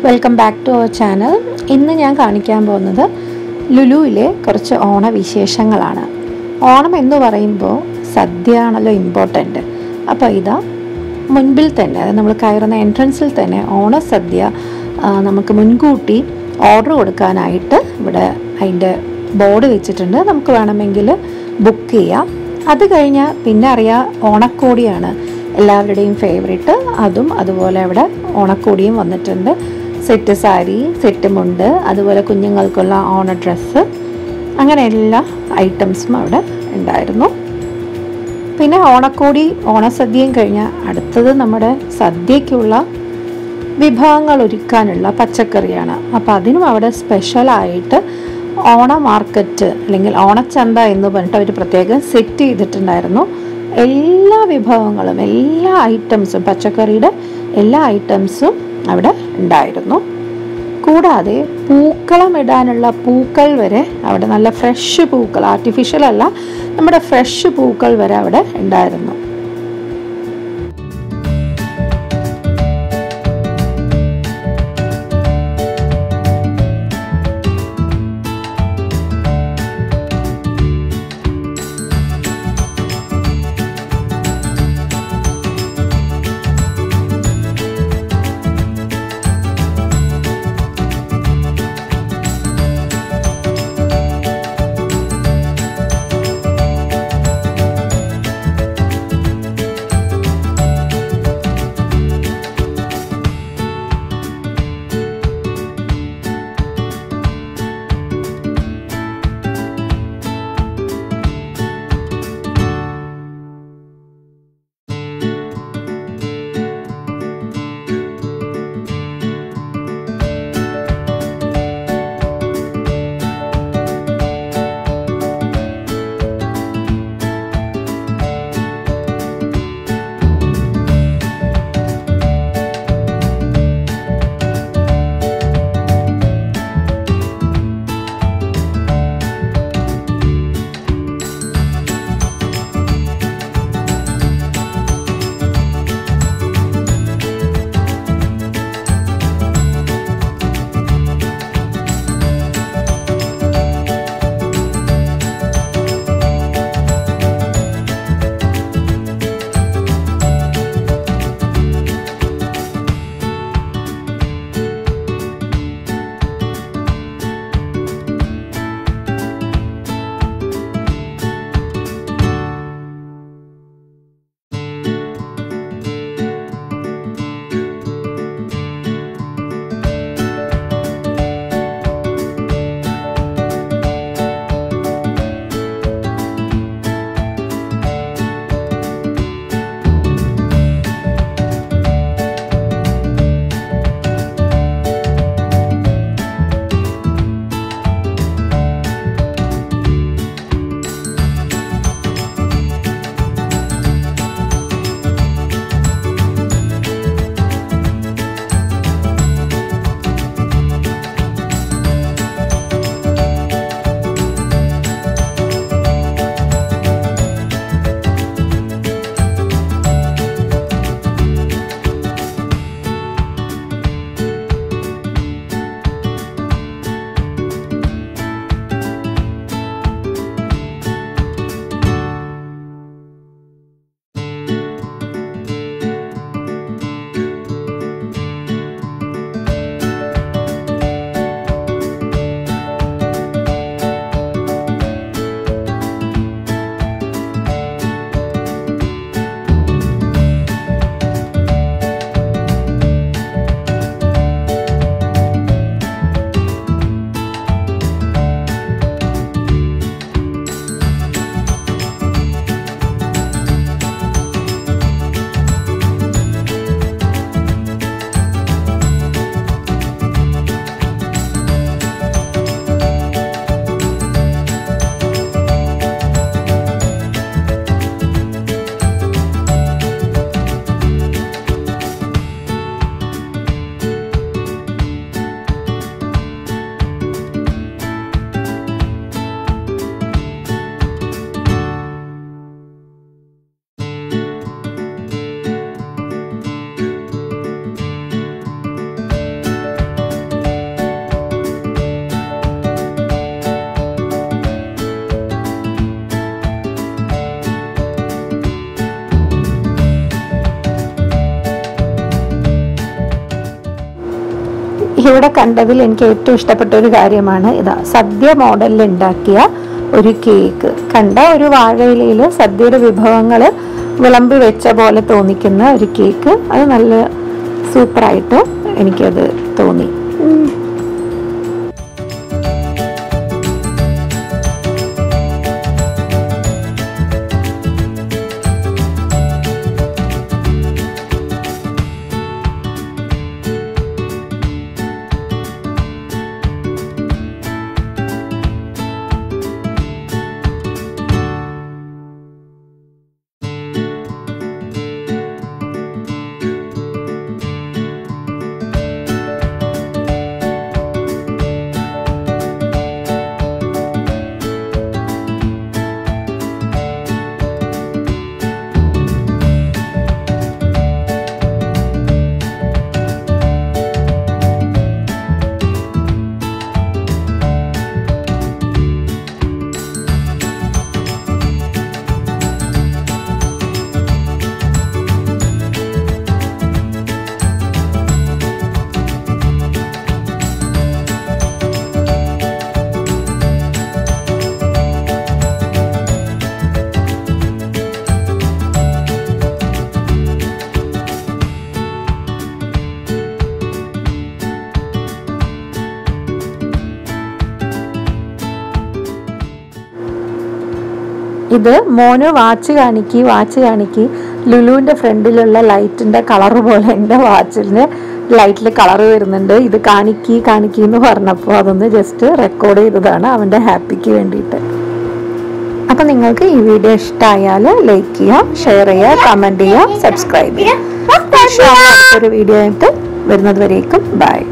Welcome back to our channel ഇന്ന് ഞാൻ കാണിക്കാൻ പോകുന്നത് ലുലുവിലെ കുറച്ച് ഓണവിശേഷങ്ങളാണ് ഓണം എന്ന് പറയുമ്പോൾ സദ്യ ആണല്ലോ ഇമ്പോർട്ടൻ്റ് അപ്പോൾ ഇതാ മുൻപിൽ തന്നെ അതായത് നമ്മൾ കയറുന്ന എൻട്രൻസിൽ തന്നെ ഓണസദ്യ ആ, നമുക്ക് മുൻകൂട്ടി ഓർഡർ കൊടുക്കാനായിട്ട് ഇവിടെ അതിൻ്റെ ബോർഡ് വെച്ചിട്ടുണ്ട് നമുക്ക് വേണമെങ്കിൽ ബുക്ക് ചെയ്യാം അത് കഴിഞ്ഞാൽ പിന്നെ അറിയാം ഓണക്കോടിയാണ് എല്ലാവരുടെയും ഫേവറേറ്റ് അതും അതുപോലെ അവിടെ ഓണക്കോടിയും വന്നിട്ടുണ്ട് സെറ്റ് സാരി സെറ്റ് മുണ്ട് അതുപോലെ കുഞ്ഞുങ്ങൾക്കുള്ള ഓണ ഡ്രസ്സ് അങ്ങനെ എല്ലാ ഐറ്റംസും അവിടെ ഉണ്ടായിരുന്നു പിന്നെ ഓണക്കോടി ഓണസദ്യയും കഴിഞ്ഞാൽ അടുത്തത് നമ്മുടെ സദ്യയ്ക്കുള്ള വിഭവങ്ങൾ ഒരുക്കാനുള്ള പച്ചക്കറിയാണ് അപ്പോൾ അതിനും അവിടെ സ്പെഷ്യലായിട്ട് ഓണ മാർക്കറ്റ് അല്ലെങ്കിൽ ഓണച്ചന്ത എന്ന് പറഞ്ഞിട്ട് അവർ പ്രത്യേകം സെറ്റ് ചെയ്തിട്ടുണ്ടായിരുന്നു എല്ലാ വിഭവങ്ങളും എല്ലാ ഐറ്റംസും പച്ചക്കറിയുടെ എല്ലാ ഐറ്റംസും അവിടെ ഉണ്ടായിരുന്നു കൂടാതെ പൂക്കളം ഇടാനുള്ള പൂക്കൾ വരെ അവിടെ നല്ല ഫ്രഷ് പൂക്കൾ ആർട്ടിഫിഷ്യൽ അല്ല നമ്മുടെ ഫ്രഷ് പൂക്കൾ വരെ അവിടെ ഉണ്ടായിരുന്നു ഇവിടെ കണ്ടതിൽ എനിക്ക് ഏറ്റവും ഇഷ്ടപ്പെട്ട ഒരു കാര്യമാണ് ഇതാ സദ്യ മോഡലിൽ ഉണ്ടാക്കിയ ഒരു കേക്ക് കണ്ട ഒരു വാഴയിലയിൽ സദ്യയുടെ വിഭവങ്ങൾ വിളമ്പി വെച്ച പോലെ തോന്നിക്കുന്ന ഒരു കേക്ക് അത് നല്ല സൂപ്പറായിട്ട് എനിക്കത് തോന്നി ഉം. ഇത് മോന് വാച്ച് കാണിക്കി വാച്ച് കാണിക്കി ലുലുവിൻ്റെ ഫ്രണ്ടിലുള്ള ലൈറ്റിൻ്റെ കളർ പോലെ എൻ്റെ വാച്ചിന് ലൈറ്റിൽ കളർ വരുന്നുണ്ട് ഇത് കാണിക്കി കാണിക്കി എന്ന് പറഞ്ഞപ്പോൾ അതൊന്ന് ജസ്റ്റ് റെക്കോർഡ് ചെയ്തതാണ് അവൻ്റെ ഹാപ്പിക്ക് വേണ്ടിയിട്ട് അപ്പം നിങ്ങൾക്ക് ഈ വീഡിയോ ഇഷ്ടമായാൽ ലൈക്ക് ചെയ്യുക ഷെയർ ചെയ്യുക കമൻറ്റ് ചെയ്യുക സബ്സ്ക്രൈബ് ചെയ്യുക ഒരു വീഡിയോ ആയിട്ട് വരുന്നത് വരേക്കും ബൈ